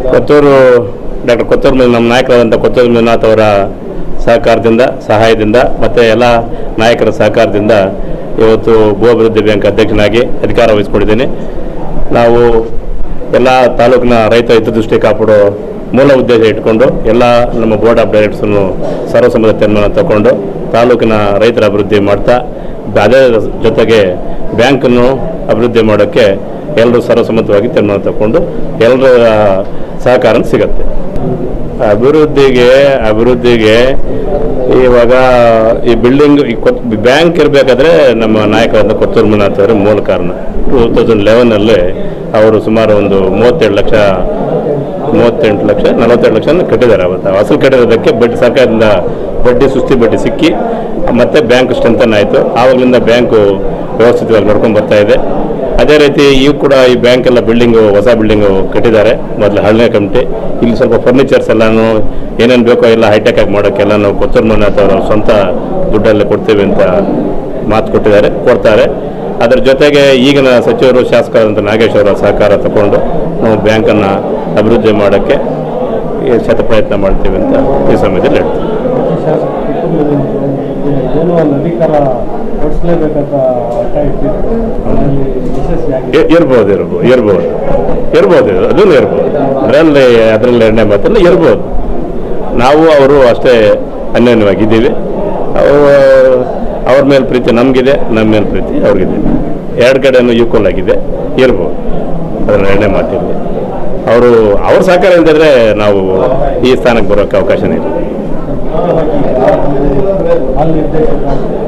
Kothur doctor Kothur ಮಂಜು- ನಮ್ಮ ನಾಯಕರಾದಂಥ ಕೊತ್ತೂರು ಮಂಜುನಾಥ್ ಅವರ ಸಹಕಾರದಿಂದ ಸಹಾಯದಿಂದ ಮತ್ತು ಎಲ್ಲ ನಾಯಕರ ಸಹಕಾರದಿಂದ ಇವತ್ತು ಭೂ ಅಭಿವೃದ್ಧಿ ಬ್ಯಾಂಕ್ ಅಧ್ಯಕ್ಷನಾಗಿ ಅಧಿಕಾರ ವಹಿಸ್ಕೊಂಡಿದ್ದೀನಿ ನಾವು ಎಲ್ಲ ತಾಲೂಕಿನ ರೈತ ಹಿತದೃಷ್ಟಿ ಕಾಪಾಡೋ ಮೂಲ ಉದ್ದೇಶ ಇಟ್ಕೊಂಡು ಎಲ್ಲ ನಮ್ಮ ಬೋರ್ಡ್ ಆಫ್ ಡೈರೆಕ್ಟರ್ಸನ್ನು ಸರ್ವಸಮ್ಮತ ತೀರ್ಮಾನ ತಗೊಂಡು ತಾಲೂಕಿನ ರೈತರ ಅಭಿವೃದ್ಧಿ ಮಾಡ್ತಾ ಅದೇ ಜೊತೆಗೆ ಬ್ಯಾಂಕನ್ನು ಅಭಿವೃದ್ಧಿ ಮಾಡೋಕ್ಕೆ ಎಲ್ಲರೂ ಸರ್ವಸಮ್ಮತವಾಗಿ ತೀರ್ಮಾನ ತಗೊಂಡು ಎಲ್ಲರ ಸಹಕಾರ ಸಿಗತ್ತೆ ಅಭಿವೃದ್ಧಿಗೆ ಅಭಿವೃದ್ಧಿಗೆ ಇವಾಗ ಈ ಬಿಲ್ಡಿಂಗ್ ಈ ಬ್ಯಾಂಕ್ ಇರಬೇಕಾದ್ರೆ ನಮ್ಮ ನಾಯಕರಾದ ಕೊತ್ತೂರು ಮಂಜುನಾಥ್ ಅವರು ಮೂಲ ಕಾರಣ ಟೂ ತೌಸಂಡ್ ಲೆವೆನಲ್ಲಿ ಅವರು ಸುಮಾರು ಒಂದು ಮೂವತ್ತೆರಡು ಲಕ್ಷ ಮೂವತ್ತೆಂಟು ಲಕ್ಷ ನಲವತ್ತೆರಡು ಲಕ್ಷ ಕಟ್ಟಿದ್ದಾರೆ ಅವತ್ತು ಅಸಲು ಕಟ್ಟಿರೋದಕ್ಕೆ ಬಡ್ಡಿ ಸರ್ಕಾರದಿಂದ ಬಡ್ಡಿ ಸುಸ್ತಿ ಬಡ್ಡಿ ಸಿಕ್ಕಿ ಮತ್ತೆ ಬ್ಯಾಂಕ್ ಸ್ಟ್ರೆಂಥನ್ ಆಯಿತು ಆವಾಗಲಿಂದ ಬ್ಯಾಂಕು ವ್ಯವಸ್ಥಿತವಾಗಿ ನಡ್ಕೊಂಡು ಬರ್ತಾ ಇದೆ ಅದೇ ರೀತಿ ಈಗ ಕೂಡ ಈ ಬ್ಯಾಂಕ್ ಎಲ್ಲ ಬಿಲ್ಡಿಂಗು ಹೊಸ ಬಿಲ್ಡಿಂಗು ಕಟ್ಟಿದ್ದಾರೆ ಮೊದಲು ಹಳನೇ ಕಮಿಟಿ ಇಲ್ಲಿ ಸ್ವಲ್ಪ ಫರ್ನಿಚರ್ಸ್ ಎಲ್ಲಾನು ಏನೇನು ಬೇಕೋ ಎಲ್ಲ ಹೈಟೆಕ್ ಆಗಿ ಮಾಡೋಕ್ಕೆಲ್ಲ ನಾವು ಕೊತ್ತೂರು ಮಂಜುನಾಥ್ ಅವರ ಸ್ವಂತ ದುಡ್ಡಲ್ಲೇ ಕೊಡ್ತೀವಿ ಅಂತ ಮಾತು ಕೊಟ್ಟಿದ್ದಾರೆ ಕೊಡ್ತಾರೆ ಅದರ ಜೊತೆಗೆ ಈಗಿನ ಸಚಿವರು ಶಾಸಕರಾದಂಥ ನಾಗೇಶ್ ಅವರ ಸಹಕಾರ ತಗೊಂಡು ನಾವು ಬ್ಯಾಂಕನ್ನು ಅಭಿವೃದ್ಧಿ ಮಾಡೋಕ್ಕೆ ಈ ಶತ ಪ್ರಯತ್ನ ಮಾಡ್ತೀವಿ ಅಂತ ಈ ಸಮಯದಲ್ಲಿ ಹೇಳ್ತೀವಿ ಏನೋ ಒಂದು ಅಧಿಕಾರ ಕೊಡಿಸ್ಲೇಬೇಕಂತ ಹಠ ಇಟ್ಟಿದ್ರು ಅದರಲ್ಲಿ ಯಶಸ್ವಿಯಾಗಿದೆ ಇ- ಇರ್ಬೋದು ಇರ್ಬೋದು ಇರ್ಬೋದು ಇರ್ಬೋದು ಇದು ಅದನ್ನು ಇರ್ಬೋದು ಅದರಲ್ಲಿ ಅದರಲ್ಲಿ ಎರಡನೇ ಮಾತಲ್ಲ ಇರ್ಬೋದು ನಾವು ಅವರು ಅಷ್ಟೇ ಅನ್ಯೋನ್ಯವಾಗಿದ್ದೀವಿ ಅವು- ಅವ್ರ ಮೇಲೆ ಪ್ರೀತಿ ನಮಗಿದೆ ನಮ್ಮ ಮೇಲೆ ಪ್ರೀತಿ ಅವ್ರಿಗಿದೆ ಎರಡು ಕಡೆನೂ ಈಕ್ವಲ್ ಆಗಿದೆ ಇರ್ಬೋದು ಅದರ ಎರಡನೇ ಮಾತಿಲ್ಲ ಅವರು ಅವ್ರ ಸಹಕಾರ ಇಲ್ದಿದ್ರೆ ನಾವು ಈ ಸ್ಥಾನಕ್ಕೆ ಬರೋಕ್ಕೆ ಅವಕಾಶನೇ ಇಲ್ಲ ಹಾಲ್ ನಿರ್ದೇಶಕ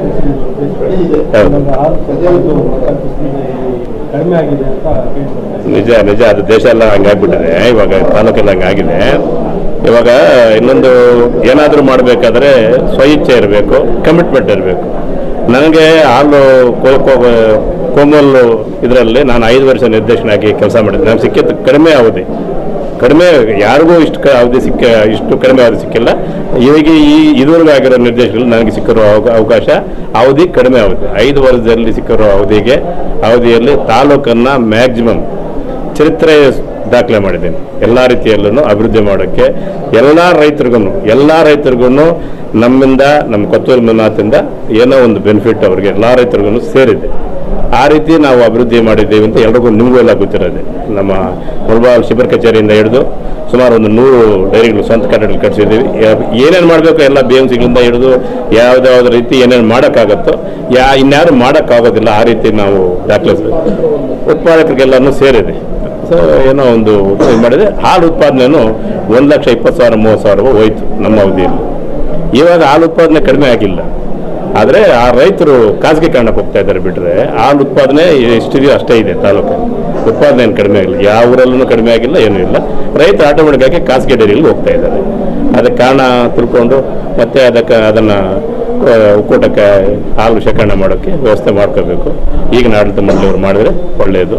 ಹೌದು. ಇವಾಗ ಹಾಲ್ ಕೊಡೋದು ಮತ್ತು ಕುಸ್ತಿಗೆ ಕಡಿಮೆ ಆಗಿದೆ ಅಂತ ಕೇಳ್ತಾರೆ ನಿಜ ನಿಜ ಅದು ದೇಶ ಎಲ್ಲ ಹಂಗಾಗ್ಬಿಟ್ಟಿದೆ ಇವಾಗ ತಾಲೂಕೆಲ್ಲ ಹಂಗಾಗಿದೆ ಇವಾಗ ಇನ್ನೊಂದು ಏನಾದರೂ ಮಾಡಬೇಕಾದ್ರೆ ಸ್ವಇಚ್ಛೆ ಇರಬೇಕು ಕಮಿಟ್ಮೆಂಟ್ ಇರಬೇಕು ನನಗೆ ಹಾಲು ಕೋ- ಕೋ- ಕೋಮಲ್ ಇದರಲ್ಲಿ ನಾನು ಐದು ವರ್ಷ ನಿರ್ದೇಶನಾಗಿ ಕೆಲಸ ಮಾಡಿದ್ದೆ ನನಗೆ ಸಿಕ್ಕಿದ್ದು ಕಡಿಮೆ ಅವಧಿ ಕಡಿಮೆ ಯಾರಿಗೂ ಇಷ್ಟು ಕ- ಅವಧಿ ಸಿಕ್ಕ ಇಷ್ಟು ಕಡಿಮೆ ಅವಧಿ ಸಿಕ್ಕಿಲ್ಲ ಇವಾಗ ಈ ಇದುವರೆಗೂ ಆಗಿರೋ ನಿರ್ದೇಶಕರು ನನಗೆ ಸಿಕ್ಕಿರೋ ಅವ- ಅವಕಾಶ ಅವಧಿ ಕಡಿಮೆ ಅವಧಿ ಐದು ವರ್ಷದಲ್ಲಿ ಸಿಕ್ಕಿರೋ ಅವಧಿಗೆ ಅವಧಿಯಲ್ಲಿ ತಾಲೂಕನ್ನು ಮ್ಯಾಕ್ಸಿಮಮ್ ಚರಿತ್ರೆ ದಾಖಲೆ ಮಾಡಿದ್ದೀನಿ ಎಲ್ಲ ರೀತಿಯಲ್ಲೂ ಅಭಿವೃದ್ಧಿ ಮಾಡೋಕ್ಕೆ ಎಲ್ಲ ರೈತರಿಗೂ ಎಲ್ಲ ರೈತರಿಗೂ ನಮ್ಮಿಂದ ನಮ್ಮ ಕೊತ್ತೂರು ಮಂಜುನಾಥಿಂದ ಏನೋ ಒಂದು ಬೆನಿಫಿಟ್ ಅವ್ರಿಗೆ ಎಲ್ಲ ರೈತರಿಗೂ ಸೇರಿದೆ ಆ ರೀತಿ ನಾವು ಅಭಿವೃದ್ಧಿ ಮಾಡಿದ್ದೀವಿ ಅಂತ ಎಲ್ರಿಗೂ ನಿಮಗೂ ಎಲ್ಲ ಗೊತ್ತಿರೋದೆ ನಮ್ಮ ಮುಳ್ಬಾಲ್ ಶಿಬಿರ ಕಚೇರಿಯಿಂದ ಹಿಡಿದು ಸುಮಾರು ಒಂದು ನೂರು ಡೈರಿಗಳು ಸ್ವಂತ ಕಟ್ಟಡಗಳು ಕಟ್ಟಿಸಿದ್ದೀವಿ ಏನೇನು ಮಾಡಬೇಕು ಎಲ್ಲ ಬಿ ಎಮ್ ಸಿಗಳಿಂದ ಹಿಡಿದು ಯಾವುದಾವ್ದು ರೀತಿ ಏನೇನು ಮಾಡೋಕ್ಕಾಗತ್ತೋ ಯಾ ಇನ್ಯಾರು ಮಾಡೋಕ್ಕಾಗೋದಿಲ್ಲ ಆ ರೀತಿ ನಾವು ದಾಖಲಿಸ್ಬೇಕು ಉತ್ಪಾದಕರಿಗೆಲ್ಲನೂ ಸೇರಿದೆ ಸೊ ಏನೋ ಒಂದು ಇದು ಮಾಡಿದೆ ಹಾಲು ಉತ್ಪಾದನೆಯೂ ಒಂದು ಲಕ್ಷ ಇಪ್ಪತ್ತು ಸಾವಿರ ಮೂವತ್ತು ಸಾವಿರ ಹೋಯ್ತು ನಮ್ಮ ಅವಧಿಯಲ್ಲಿ ಇವಾಗ ಹಾಲು ಉತ್ಪಾದನೆ ಕಡಿಮೆ ಆಗಿಲ್ಲ ಆದರೆ ಆ ರೈತರು ಖಾಸಗಿ ಕಾರಣಕ್ಕೆ ಹೋಗ್ತಾ ಇದ್ದಾರೆ ಬಿಟ್ಟರೆ ಹಾಲು ಉತ್ಪಾದನೆ ಎಷ್ಟಿದೆಯೋ ಅಷ್ಟೇ ಇದೆ ತಾಲೂಕು ಉತ್ಪಾದನೆ ಏನು ಕಡಿಮೆ ಆಗಿಲ್ಲ ಯಾವ ಊರಲ್ಲೂ ಕಡಿಮೆ ಆಗಿಲ್ಲ ಏನೂ ಇಲ್ಲ ರೈತ ಆಟೋಮೆಟಿಕ್ ಆಗಿ ಖಾಸಗಿ ಡೈರಿಯಲ್ಲಿ ಹೋಗ್ತಾ ಇದ್ದಾರೆ ಅದಕ್ಕೆ ಕಾರಣ ತಿಳ್ಕೊಂಡು ಮತ್ತೆ ಅದಕ್ಕೆ ಅದನ್ನು ಒಕ್ಕೂಟಕ್ಕೆ ಹಾಲು ಶೇಖರಣೆ ಮಾಡೋಕ್ಕೆ ವ್ಯವಸ್ಥೆ ಮಾಡ್ಕೋಬೇಕು ಈಗಿನ ಆಡಳಿತ ಮಂಡಳಿಯವರು ಮಾಡಿದ್ರೆ ಒಳ್ಳೆಯದು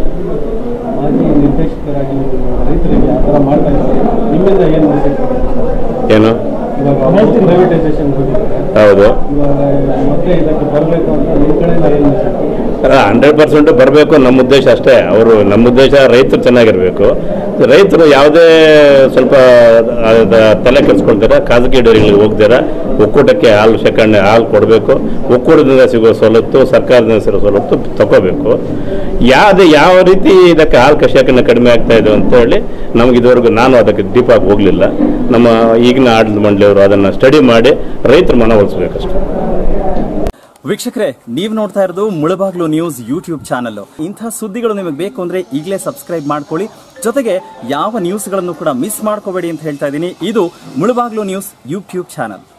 ಮಾಜಿ ನಿರ್ದೇಶಕರಾಗಿ ನೀವು ರೈತರಿಗೆ ಆ ಥರ ಮಾಡ್ತಾ ಇದ್ದಾರೆ ನಿಮ್ಮಿಂದ ಏನು ಮೆಸೇಜ್ ಏನು ಇವಾಗ ಪ್ರೈವೇಟೈಸೇಷನ್ ಹೋಗಿದ್ದಾರೆ ಹೌದು ಇವಾಗ ಮತ್ತೆ ಇದಕ್ಕೆ ಬರಬೇಕು ಅಂತ ನಿಮ್ಮ ಕಡೆಯಿಂದ ಏನು ಮೆಸೇಜ್ ಹಂಡ್ರೆಡ್ ಪರ್ಸೆಂಟ್ ಬರಬೇಕು ನಮ್ಮ ಉದ್ದೇಶ ಅಷ್ಟೇ ಅವರು ನಮ್ಮ ಉದ್ದೇಶ ರೈತರು ಚೆನ್ನಾಗಿರಬೇಕು ರೈತರು ಯಾವುದೇ ಸ್ವಲ್ಪ ಅದ ತಲೆ ಕೆಡಿಸ್ಕೊಳ್ತಾರೆ ಖಾಸಗಿ ಡೈರಿಗಳಿಗೆ ಹೋಗ್ದಿರ ಒಕ್ಕೂಟಕ್ಕೆ ಹಾಲು ಶೇಖರಣೆ ಹಾಲು ಕೊಡಬೇಕು ಒಕ್ಕೂಟದಿಂದ ಸಿಗೋ ಸವಲತ್ತು ಸರ್ಕಾರದಿಂದ ಸಿಗೋ ಸವಲತ್ತು ತಗೋಬೇಕು ಯಾವುದೇ ಯಾವ ರೀತಿ ಇದಕ್ಕೆ ಹಾಲು ಶೇಖರಣೆ ಕಡಿಮೆ ಆಗ್ತಾ ಇದೆ ಅಂತ ಹೇಳಿ ನಮ್ಗೆ ಇದುವರೆಗೂ ನಾನು ಅದಕ್ಕೆ ಡೀಪಾಗಿ ಹೋಗಲಿಲ್ಲ ನಮ್ಮ ಈಗಿನ ಆಡಳಿತ ಮಂಡಳಿಯವರು ಅದನ್ನು ಸ್ಟಡಿ ಮಾಡಿ ರೈತರ ಮನವೊಲಿಸ್ಬೇಕಷ್ಟೇ ವೀಕ್ಷಕರೇ ನೀವು ನೋಡ್ತಾ ಇರೋದು ಮುಳಬಾಗ್ಲು ನ್ಯೂಸ್ ಯೂಟ್ಯೂಬ್ ಚಾನಲ್ ಇಂಥ ಸುದ್ದಿಗಳು ನಿಮಗೆ ಬೇಕು ಅಂದ್ರೆ ಈಗಲೇ ಸಬ್ಸ್ಕ್ರೈಬ್ ಮಾಡ್ಕೊಳ್ಳಿ ಜೊತೆಗೆ ಯಾವ ನ್ಯೂಸ್ಗಳನ್ನು ಕೂಡ ಮಿಸ್ ಮಾಡ್ಕೋಬೇಡಿ ಅಂತ ಹೇಳ್ತಾ ಇದ್ದೀನಿ ಇದು ಮುಳಬಾಗ್ಲು ನ್ಯೂಸ್ ಯೂಟ್ಯೂಬ್ ಚಾನಲ್